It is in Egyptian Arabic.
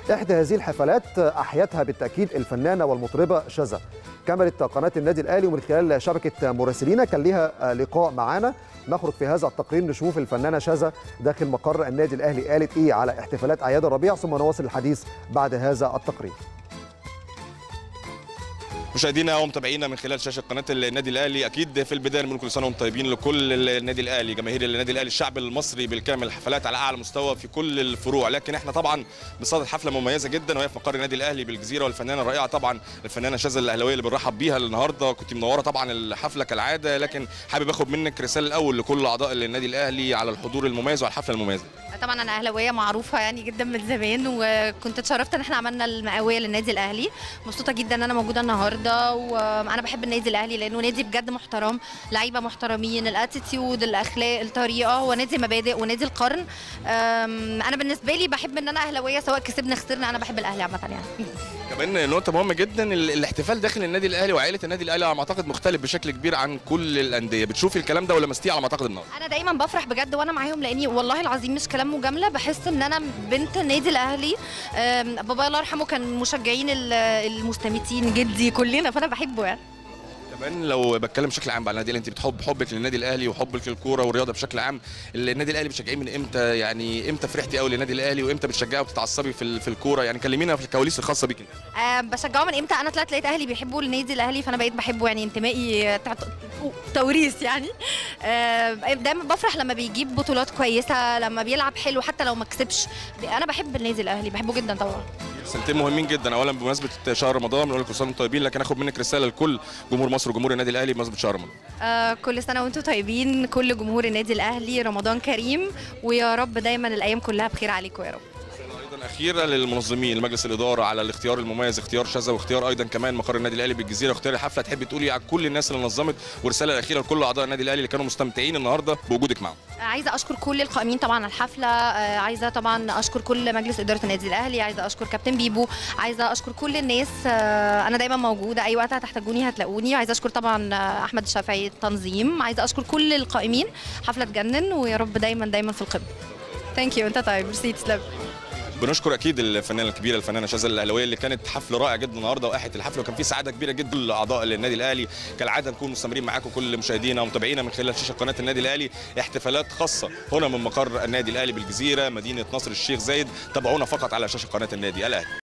إحدى هذه الحفلات أحيتها بالتأكيد الفنانة والمطربة شذا كاميرا قناة النادي الأهلي ومن خلال شبكة مراسلينا كان ليها لقاء معانا نخرج في هذا التقرير نشوف الفنانة شذا داخل مقر النادي الأهلي قالت إيه على احتفالات أعياد الربيع ثم نواصل الحديث بعد هذا التقرير مشاهدينا ومتابعينا من خلال شاشه قناه النادي الاهلي اكيد في البدايه من كل سنه وانتم طيبين لكل النادي الاهلي جماهير النادي الاهلي الشعب المصري بالكامل حفلات على اعلى مستوى في كل الفروع لكن احنا طبعا بصدد حفله مميزه جدا وهي في مقر النادي الاهلي بالجزيره والفنانه الرائعه طبعا الفنانه شاذة الاهلاويه اللي بنرحب بيها النهارده كنت منوره طبعا الحفله كالعاده لكن حابب اخد منك رساله الاول لكل اعضاء النادي الاهلي على الحضور المميز وعلى الحفله المميزه طبعا انا اهلاويه معروفه يعني جدا من زمان وكنت اتشرفت ان احنا عملنا المئويه للنادي الاهلي مبسوطه جدا ان انا موجوده النهارده وانا بحب النادي الاهلي لانه نادي بجد محترم لعيبه محترمين الاتيتيود الاخلاق الطريقه هو نادي مبادئ ونادي القرن انا بالنسبه لي بحب ان انا اهلاويه سواء كسبنا خسرنا انا بحب الاهلي عامه يعني كمان نقطة مهمة جدا الاحتفال داخل النادي الأهلي وعائلة النادي الأهلي على ما أعتقد مختلف بشكل كبير عن كل الأندية، بتشوفي الكلام ده ولا مستيه على ما أعتقد النهارده؟ أنا دايما بفرح بجد وأنا معاهم لأني والله العظيم مش كلام مجاملة بحس إن أنا بنت النادي الأهلي بابا الله يرحمه كان مشجعين المستميتين جدي كلنا فأنا بحبه يعني كمان لو بتكلم بشكل عام على النادي الاهلي انت بتحب حبك للنادي الاهلي وحبك للكوره والرياضه بشكل عام النادي الاهلي بتشجعيه من امتى يعني امتى فرحتي قوي للنادي الاهلي وامتى بتشجعي وبتتعصبي في في الكوره يعني كلمينا في الكواليس الخاصه بيك أه بشجعه من امتى انا طلعت لقيت اهلي بيحبوا النادي الاهلي فانا بقيت بحبه يعني انتمائي توريث يعني أه دايما بفرح لما بيجيب بطولات كويسه لما بيلعب حلو حتى لو ما كسبش انا بحب النادي الاهلي بحبه جدا طبعا رسالتين مهمين جدا اولا بمناسبه شهر رمضان بنقول لكم سنه طيبين لكن اخد منك رساله لكل جمهور مصر وجمهور النادي الاهلي بمناسبه شهر رمضان آه كل سنه وانتم طيبين كل جمهور النادي الاهلي رمضان كريم ويا رب دايما الايام كلها بخير عليكم يا رب ايضا اخيره للمنظمين لمجلس الاداره على الاختيار المميز اختيار شاذة واختيار ايضا كمان مقر النادي الاهلي بالجزيره واختيار الحفله تحبي تقولي على كل الناس اللي نظمت ورساله الاخيره لكل اعضاء النادي الاهلي اللي كانوا مستمتعين النهارده بوجودك معاهم عايزه اشكر كل القائمين طبعا على الحفله عايزه طبعا اشكر كل مجلس اداره النادي الاهلي عايزه اشكر كابتن بيبو عايزه اشكر كل الناس انا دايما موجوده اي وقت هتحتاجوني هتلاقوني عايزه اشكر طبعا احمد الشافعي التنظيم عايزه اشكر كل القائمين حفله تجنن ويا رب دايما دايما في القمه ثانك يو انت طيب ميرسي تسلم بنشكر اكيد الفنانه الكبيره الفنانه شاذة الاهلاويه اللي كانت حفل رائع جدا النهارده واحت الحفله وكان في سعاده كبيره جدا لاعضاء النادي الاهلي كالعاده نكون مستمرين معاكم كل مشاهدينا ومتابعينا من خلال شاشه قناه النادي الاهلي احتفالات خاصه هنا من مقر النادي الاهلي بالجزيره مدينه نصر الشيخ زايد تابعونا فقط على شاشه قناه النادي الاهلي